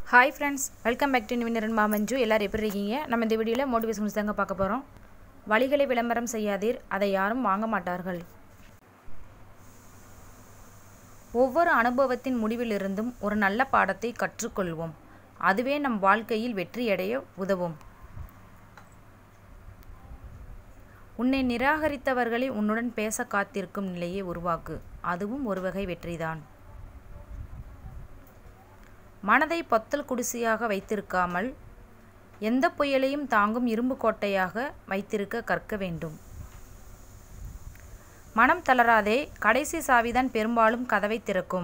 hi friends welcome back to நிவினரன் மாமஞ்சு எல்லோரும் எப்படி இருக்கீங்க நம்ம இந்த வீடியோவில் மோட்டிவேஷன்ஸ் தாங்க பார்க்க போகிறோம் வழிகளை விளம்பரம் செய்யாதீர் அதை யாரும் வாங்க மாட்டார்கள் ஒவ்வொரு அனுபவத்தின் முடிவிலிருந்தும் ஒரு நல்ல பாடத்தை கற்றுக்கொள்வோம் அதுவே நம் வாழ்க்கையில் வெற்றியடைய உதவும் உன்னை நிராகரித்தவர்களை உன்னுடன் பேச காத்திருக்கும் நிலையை உருவாக்கு அதுவும் ஒரு வகை வெற்றிதான் மனதை பொத்தல் குடிசையாக வைத்திருக்காமல் எந்த புயலையும் தாங்கும் இரும்பு கோட்டையாக வைத்திருக்க கற்க வேண்டும் மனம் தளராதே கடைசி சாவிதான் பெரும்பாலும் கதவை திறக்கும்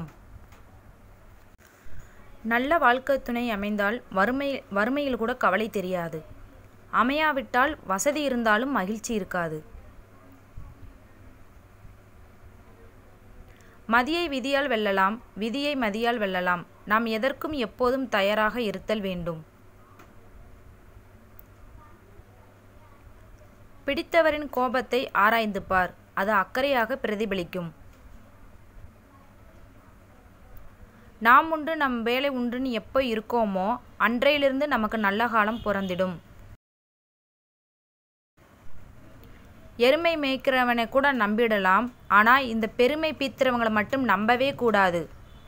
நல்ல வாழ்க்கை துணை அமைந்தால் வறுமை வறுமையில் கூட கவலை தெரியாது அமையாவிட்டால் வசதி இருந்தாலும் மகிழ்ச்சி இருக்காது மதியை விதியால் வெல்லலாம் விதியை மதியால் வெல்லலாம் நாம் எதற்கும் எப்போதும் தயாராக இருத்தல் வேண்டும் பிடித்தவரின் கோபத்தை ஆராய்ந்து பார் அது அக்கறையாக பிரதிபலிக்கும் நாம் உண்டு நம் வேலை உண்டுன்னு எப்போ இருக்கோமோ அன்றையிலிருந்து நமக்கு நல்ல காலம் பிறந்திடும் எருமை மேய்க்கிறவனை கூட நம்பிடலாம் ஆனால் இந்த பெருமை பீத்துறவங்களை மட்டும் நம்பவே கூடாது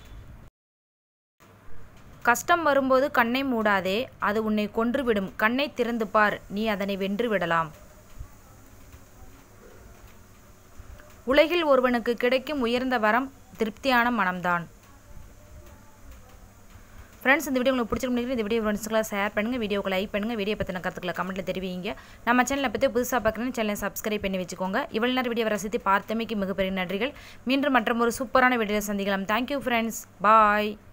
கஷ்டம் வரும்போது கண்ணை மூடாதே அது உன்னை கொன்றுவிடும் கண்ணை திறந்து பார் நீ அதனை வென்று விடலாம் உலகில் ஒருவனுக்கு கிடைக்கும் உயர்ந்த வரம் திருப்தியான மனம்தான் ஃப்ரெண்ட்ஸ் இந்த வீடியோ உங்களுக்கு பிடிச்சிருக்கு இந்த வீடியோ ஃப்ரெண்ட்ஸ்க்குலாம் ஷேர் பண்ணுங்கள் வீடியோக்கு லைக் பண்ணுங்கள் வீடியோ பற்றின கருத்துக்களை கமெண்ட்டில் தெரிவிங்க நம்ம சேனலை பற்றி புதுசாக பார்க்குறேன்னு சேனலை சப்ஸ்கிரைப் பண்ணி வச்சுக்கோங்க இவ்வளோ நேரம் வீடியோ ரசித்து பார்த்தமைக்கு மிகப்பெரிய நன்றிகள் மீண்டும் மற்றும் ஒரு சூப்பரான வீடியோ சந்திக்கலாம் தேங்க்யூ ஃப்ரெண்ட்ஸ் பாய்